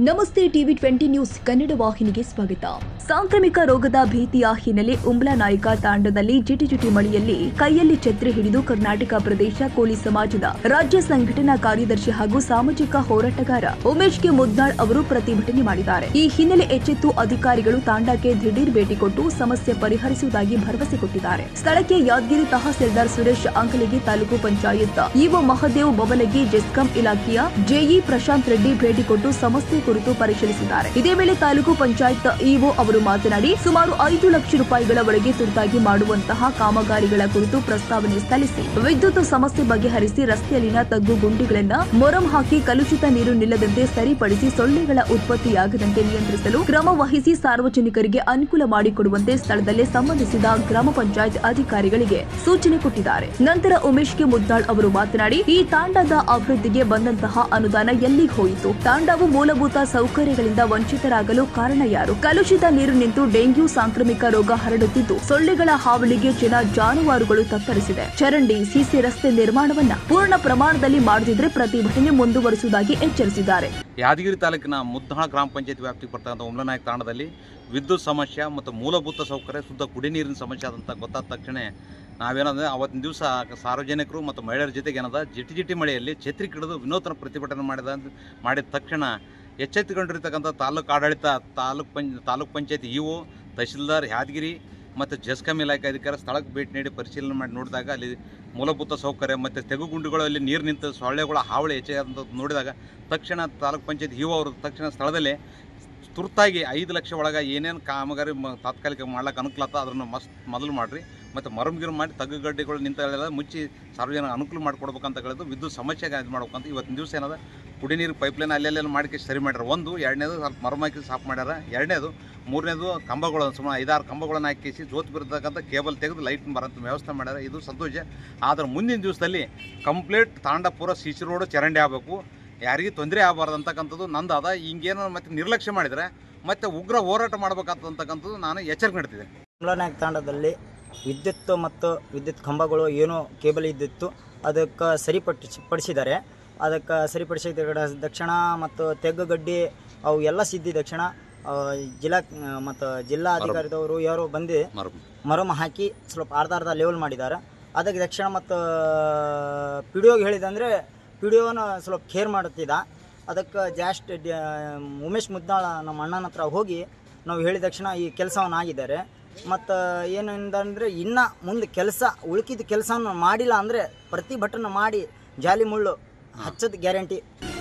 ನಮಸ್ತೆ TV twenty news Kannada ವಾಹಿನಿಗೆ ಸ್ವಾಗತ ಸಾಂಕ್ರಾಮಿಕ ರೋಗದ ಭೀತಿಯ ಹಿನ್ನೆಲೆ ಉಂಬ್ಲಾ ನಾಯಕ ತಾಂಡದಲ್ಲಿ ಜಿಟಿಜಿಟಿ ಮಳೆಯಲ್ಲಿ ಕೈಯಲ್ಲಿ ಛತ್ರಿ ಹಿಡಿದು ಕರ್ನಾಟಕ ಪ್ರದೇಶ ಕೋಲಿ ಸಮಾಜದ ರಾಜ್ಯ ಸಂಘಟನಾ ಕಾರ್ಯದರ್ಶಿ ಹಾಗೂ ಸಾಮಾಜಿಕ ಹೋರಾಟಗಾರ ಉಮೇಶ್ ಕೆ ಮುದ್ನಾಳ್ ಅವರು ಪ್ರತಿಭಟನೆ ಮಾಡಿದ್ದಾರೆ ಈ ಹಿನ್ನೆಲೆ ಎಚ್ಚೆತ್ತು ಅಧಿಕಾರಿಗಳು ತಾಂಡಕ್ಕೆ ದಿಢೀರ್ ಭೇಟಿ ಕೊಟ್ಟು ಸಮಸ್ಯೆ ಪರಿಹರಿಸುವುದಾಗಿ ಭರವಸೆ ಕೊಟ್ಟಿದ್ದಾರೆ ಸ್ಥಳಕ್ಕೆ ಯಾದಗಿರಿ ತಹಸೀಲ್ದಾರ್ ಸುರೇಶ್ ಅಂಕಲಿಗೆ ತಾಲೂಕು ಪಂಚಾಯತ್ ಇಒ ಮಹದೇವ್ ಬಬಲಗಿ ಜೆಸ್ಕಾಂ ಇಲಾಖೆಯ ಜೆಇ ಪ್ರಶಾಂತ್ ರೆಡ್ಡಿ ಭೇಟಿ ಕೊಟ್ಟು ಸಮಸ್ಯೆ ಕುರಿತು ಪರಿಶೀಲಿಸಿದ್ದಾರೆ ಇದೇ ವೇಳೆ ತಾಲೂಕು ಪಂಚಾಯತ್ ಇಒ ಅವರು ಮಾತನಾಡಿ ಸುಮಾರು ಐದು ಲಕ್ಷ ರೂಪಾಯಿಗಳ ಒಳಗೆ ತುರ್ತಾಗಿ ಮಾಡುವಂತಹ ಕಾಮಗಾರಿಗಳ ಕುರಿತು ಪ್ರಸ್ತಾವನೆ ಸಲ್ಲಿಸಿ ವಿದ್ಯುತ್ ಸಮಸ್ಯೆ ಬಗೆಹರಿಸಿ ರಸ್ತೆಯಲ್ಲಿನ ತಗ್ಗು ಗುಂಡಿಗಳನ್ನ ಮೊರಂ ಹಾಕಿ ಕಲುಷಿತ ನೀರು ನಿಲ್ಲದಂತೆ ಸರಿಪಡಿಸಿ ಸೊಳ್ಳೆಗಳ ಉತ್ಪತ್ತಿಯಾಗದಂತೆ ನಿಯಂತ್ರಿಸಲು ಕ್ರಮ ವಹಿಸಿ ಸಾರ್ವಜನಿಕರಿಗೆ ಅನುಕೂಲ ಮಾಡಿಕೊಡುವಂತೆ ಸ್ಥಳದಲ್ಲೇ ಸಂಬಂಧಿಸಿದ ಗ್ರಾಮ ಪಂಚಾಯತ್ ಅಧಿಕಾರಿಗಳಿಗೆ ಸೂಚನೆ ಕೊಟ್ಟಿದ್ದಾರೆ ನಂತರ ಉಮೇಶ್ ಕೆ ಮುದ್ದಾಳ್ ಅವರು ಮಾತನಾಡಿ ಈ ತಾಂಡದ ಅಭಿವೃದ್ಧಿಗೆ ಬಂದಂತಹ ಅನುದಾನ ಎಲ್ಲಿಗೆ ಹೋಯಿತು ತಾಂಡವು ಮೂಲಭೂತ ಸೌಕರ್ಯಗಳಿಂದ ವಂಚಿತರಾಗಲು ಕಾರಣ ಯಾರು ಕಲುಷಿತ ನೀರು ನಿಂತು ಡೆಂಗ್ಯೂ ಸಾಂಕ್ರಾಮಿಕ ರೋಗ ಹರಡುತ್ತಿದ್ದು ಸೊಳ್ಳೆಗಳ ಹಾವಳಿಗೆ ಜನ ಜಾನುವಾರುಗಳು ತತ್ತರಿಸಿದೆ ಚರಂಡಿ ಸಿಸಿ ರಸ್ತೆ ನಿರ್ಮಾಣವನ್ನ ಪೂರ್ಣ ಪ್ರಮಾಣದಲ್ಲಿ ಮಾಡದಿದ್ರೆ ಪ್ರತಿಭಟನೆ ಮುಂದುವರಿಸುವುದಾಗಿ ಎಚ್ಚರಿಸಿದ್ದಾರೆ ಯಾದಗಿರಿ ತಾಲೂಕಿನ ಮುದ್ದಾಳ ಗ್ರಾಮ ಪಂಚಾಯತ್ ವ್ಯಾಪ್ತಿಗೆ ಬರ್ತಕ್ಕಂಥ ಉಮ್ಲನಾಯಕ ತಾಂಡದಲ್ಲಿ ವಿದ್ಯುತ್ ಸಮಸ್ಯೆ ಮತ್ತು ಮೂಲಭೂತ ಸೌಕರ್ಯ ಶುದ್ಧ ಕುಡಿ ನೀರಿನ ಸಮಸ್ಯೆ ಆದಂಥ ಗೊತ್ತಾದ ತಕ್ಷಣ ನಾವೇನಂದ್ರೆ ಅವತ್ತಿನ ದಿವಸ ಸಾರ್ವಜನಿಕರು ಮತ್ತು ಮಹಿಳೆಯರ ಜೊತೆಗೆ ಏನದ ಜಿಟಿ ಜಿಟಿ ಮಳೆಯಲ್ಲಿ ಛತ್ರಿ ಕಿಡಿದು ವಿನೂತನ ಪ್ರತಿಭಟನೆ ಮಾಡಿದ ಮಾಡಿದ ತಕ್ಷಣ ಎಚ್ಚೆತ್ತುಕೊಂಡಿರ್ತಕ್ಕಂಥ ತಾಲೂಕು ಆಡಳಿತ ತಾಲೂಕ್ ಪಂಚ ತಾಲೂಕ್ ಪಂಚಾಯತ್ ಇಒ ತಹಶೀಲ್ದಾರ್ ಯಾದಗಿರಿ ಮತ್ತು ಜಸ್ಕಾಂ ಇಲಾಖೆ ಅಧಿಕಾರಿ ಸ್ಥಳಕ್ಕೆ ಭೇಟಿ ನೀಡಿ ಪರಿಶೀಲನೆ ಮಾಡಿ ನೋಡಿದಾಗ ಅಲ್ಲಿ ಮೂಲಭೂತ ಸೌಕರ್ಯ ಮತ್ತು ತೆಗುಗುಂಡಿಗಳಲ್ಲಿ ನೀರು ನಿಂತು ಸೊಳ್ಳೆಗಳ ಹಾವಳಿ ಹೆಚ್ಚಾದಂಥ ನೋಡಿದಾಗ ತಕ್ಷಣ ತಾಲೂಕ್ ಪಂಚಾಯತ್ ಇಒ ಅವರು ತಕ್ಷಣ ಸ್ಥಳದಲ್ಲೇ ತುರ್ತಾಗಿ ಐದು ಲಕ್ಷ ಒಳಗೆ ಏನೇನು ಕಾಮಗಾರಿ ಮ ತಾತ್ಕಾಲಿಕ ಮಾಡ್ಲಿಕ್ಕೆ ಅನುಕೂಲತ್ತ ಅದನ್ನು ಮಸ್ತ್ ಮೊದಲು ಮಾಡಿರಿ ಮತ್ತು ಮರಮ್ಗಿರು ಮಾಡಿ ತಗ್ಗುಗಡ್ಡೆಗಳು ನಿಂತೆಲ್ಲ ಮುಚ್ಚಿ ಸಾರ್ವಜನಿಕ ಅನುಕೂಲ ಮಾಡಿಕೊಡ್ಬೇಕಂತ ಹೇಳಿದ್ರು ವಿದ್ಯುತ್ ಸಮಸ್ಯೆಗೆ ಇದು ಮಾಡ್ಬೇಕಂತ ಇವತ್ತಿನ ದಿವಸ ಏನದ ಕುಡಿ ನೀರು ಪೈಪ್ಲೈನ್ ಅಲ್ಲೆಲ್ಲ ಮಾಡಿಕೆ ಸರಿ ಮಾಡ್ಯಾರ ಒಂದು ಎರಡನೇದು ಸ್ವಲ್ಪ ಮರಮ್ ಹಾಕಿ ಸಾಫ್ ಮಾಡ್ಯಾರ ಎರಡನೇದು ಮೂರನೇದು ಕಂಬಗಳು ಸುಮಾರು ಐದಾರು ಕಂಬಗಳನ್ನು ಹಾಕಿಸಿ ಜೋತ್ ಬಿರ್ತಕ್ಕಂಥ ಕೇಬಲ್ ತೆಗೆದು ಲೈಟ್ ಬರೋಂಥ ವ್ಯವಸ್ಥೆ ಮಾಡ್ಯಾರ ಇದು ಸಂತೋಷ ಆದ್ರೆ ಮುಂದಿನ ದಿವಸದಲ್ಲಿ complete Tandapura C C road ಚರಂಡಿ ಆಗಬೇಕು ಯಾರಿಗೂ ತೊಂದರೆ ಆಗಬಾರ್ದು ಅಂತಕ್ಕಂಥದ್ದು ನಂದು ಅದ ಹಿಂಗೇನೋ ಮತ್ತೆ ನಿರ್ಲಕ್ಷ್ಯ ಮಾಡಿದರೆ ಮತ್ತೆ ಉಗ್ರ ಹೋರಾಟ ಮಾಡ್ಬೇಕಂತಕ್ಕಂಥದ್ದು ನಾನು ಎಚ್ಚರಿಕೆ ನೀಡ್ತಿದ್ದೆ ಕುಂಬ್ಳನಾಯಕ ತಾಂಡದಲ್ಲಿ ವಿದ್ಯುತ್ ಮತ್ತು ವಿದ್ಯುತ್ ಕಂಬಗಳು ಏನೋ ಕೇಬಲ್ ಇದ್ದಿತ್ತು ಅದಕ್ಕೆ ಸರಿಪಡಿಸಿ ಪಡಿಸಿದ್ದಾರೆ ಅದಕ್ಕೆ ಸರಿಪಡಿಸಿದ ತಕ್ಷಣ ಮತ್ತು ತೆಗ್ಗುಗಡ್ಡಿ ಅವು ಎಲ್ಲ ಸಿದ್ದಿ ತಕ್ಷಣ ಆ, ಜಿಲ್ಲಾ ಮತ್ತು ಜಿಲ್ಲಾ ಅಧಿಕಾರಿದವರು ಯಾರು ಬಂದು ಮರಮ್ ಮರಮ್ ಹಾಕಿ ಸ್ವಲ್ಪ ಅರ್ಧ ಅರ್ಧ ಲೆವೆಲ್ ಮಾಡಿದ್ದಾರೆ ಅದಕ್ಕೆ ತಕ್ಷಣ ಮತ್ತು ಪಿ ಡಿ ಒಗೆ ಹೇಳಿದಂದರೆ ಪಿ ಡಿ ಒನ ಸ್ವಲ್ಪ ಕೇರ್ ಮಾಡುತ್ತಿದ್ದ ಅದಕ್ಕೆ ಜಾಸ್ಟ್ ಡ್ಯಾ- ಉಮೇಶ್ ಮುದ್ದಾಳ ನಮ್ಮ ಅಣ್ಣನ ಹತ್ರ ಹೋಗಿ ನಾವು ಹೇಳಿದ ತಕ್ಷಣ ಈ ಕೆಲಸವನ್ನು ಆಗಿದ್ದಾರೆ ಮತ್ತು ಏನಂದ್ರೆ ಇನ್ನು ಮುಂದೆ ಕೆಲಸ ಉಳ್ಕಿದ ಕೆಲಸವನ್ನು ಮಾಡಿಲ್ಲ ಅಂದರೆ ಪ್ರತಿಭಟನೆ ಮಾಡಿ ಜಾಲಿ ಮುಳ್ಳು ಹಚ್ಚದ ಗ್ಯಾರಂಟಿ